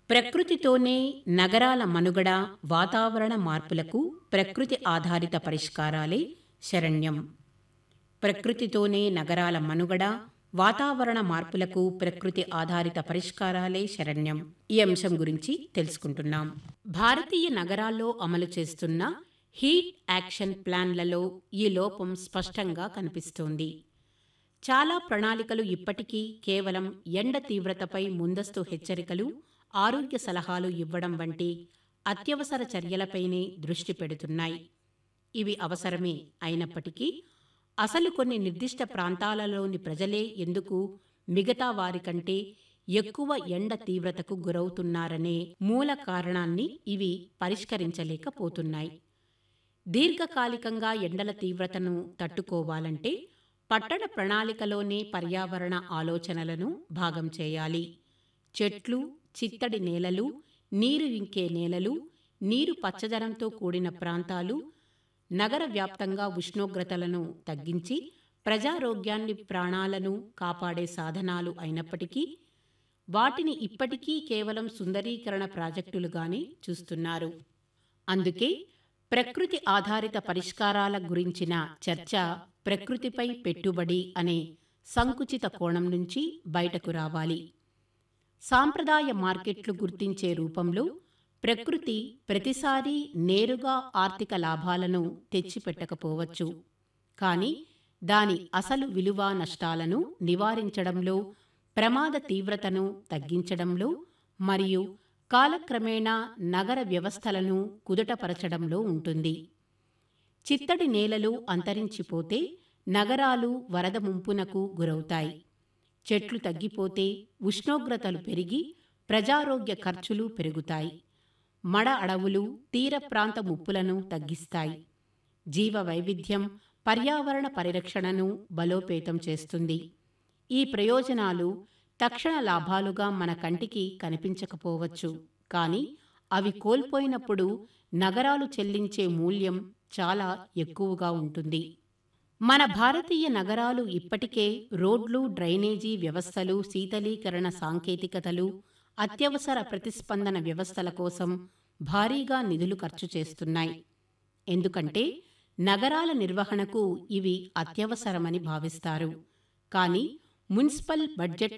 ప్రకృతితోనే నగరాల మనుగడ వాతావరణ మార్పులకు ప్రకృతి ఆధారిత పరిష్కారాలే శరణ్యం ప్రకృతితోనే నగరాల మనుగడ వాతావరణ మార్పులకు ప్రకృతి ఆధారిత పరిష్కారాలే శరణ్యం ఈ అంశం గురించి తెలుసుకుంటున్నాం భారతీయ నగరాల్లో అమలు చేస్తున్న హీట్ యాక్షన్ ప్లాన్లలో ఈ లోపం స్పష్టంగా కనిపిస్తోంది చాలా ప్రణాళికలు ఇప్పటికీ కేవలం ఎండ తీవ్రతపై ముందస్తు హెచ్చరికలు ఆరోగ్య సలహాలు ఇవ్వడం వంటి అత్యవసర చర్యలపైనే దృష్టి పెడుతున్నాయి ఇవి అవసరమే అయినప్పటికీ అసలు కొన్ని నిర్దిష్ట ప్రాంతాలలోని ప్రజలే ఎందుకు మిగతా వారికంటే ఎక్కువ ఎండ తీవ్రతకు గురవుతున్నారనే మూల కారణాన్ని ఇవి పరిష్కరించలేకపోతున్నాయి దీర్ఘకాలికంగా ఎండల తీవ్రతను తట్టుకోవాలంటే పట్టణ ప్రణాళికలోనే పర్యావరణ ఆలోచనలను భాగం చేయాలి చెట్లు చిత్తడి నేలలు నీరు ఇంకే నేలలు నీరు పచ్చదనంతో కూడిన ప్రాంతాలు నగర వ్యాప్తంగా ఉష్ణోగ్రతలను తగ్గించి ప్రజారోగ్యాన్ని ప్రాణాలను కాపాడే సాధనాలు అయినప్పటికీ వాటిని ఇప్పటికీ కేవలం సుందరీకరణ ప్రాజెక్టులుగానే చూస్తున్నారు అందుకే ప్రకృతి ఆధారిత పరిష్కారాల గురించిన చర్చ ప్రకృతిపై పెట్టుబడి అనే సంకుచిత కోణం నుంచి బయటకు రావాలి సాంప్రదాయ మార్కెట్లు గుర్తించే రూపంలో ప్రకృతి ప్రతిసారి నేరుగా ఆర్థిక లాభాలను తెచ్చిపెట్టకపోవచ్చు కానీ దాని అసలు విలువ నష్టాలను నివారించడంలో ప్రమాద తీవ్రతను తగ్గించడంలో మరియు కాలక్రమేణా నగర వ్యవస్థలను కుదుటపరచడంలో ఉంటుంది చిత్తడి నేలలు అంతరించిపోతే నగరాలు వరద ముంపునకు గురవుతాయి చెట్లు తగ్గిపోతే ఉష్ణోగ్రతలు పెరిగి ప్రజారోగ్య ఖర్చులు పెరుగుతాయి మడ అడవులు తీర ప్రాంత ముప్పులను తగ్గిస్తాయి జీవ వైవిధ్యం పర్యావరణ పరిరక్షణను బలోపేతం చేస్తుంది ఈ ప్రయోజనాలు తక్షణ లాభాలుగా మన కంటికి కనిపించకపోవచ్చు కానీ అవి కోల్పోయినప్పుడు నగరాలు చెల్లించే మూల్యం చాలా ఎక్కువగా ఉంటుంది మన భారతీయ నగరాలు ఇప్పటికే రోడ్లు డ్రైనేజీ వ్యవస్థలు శీతలీకరణ సాంకేతికతలు అత్యవసర ప్రతిస్పందన వ్యవస్థల కోసం భారీగా నిధులు ఖర్చు చేస్తున్నాయి ఎందుకంటే నగరాల నిర్వహణకు ఇవి అత్యవసరమని భావిస్తారు కానీ మున్సిపల్ బడ్జెట్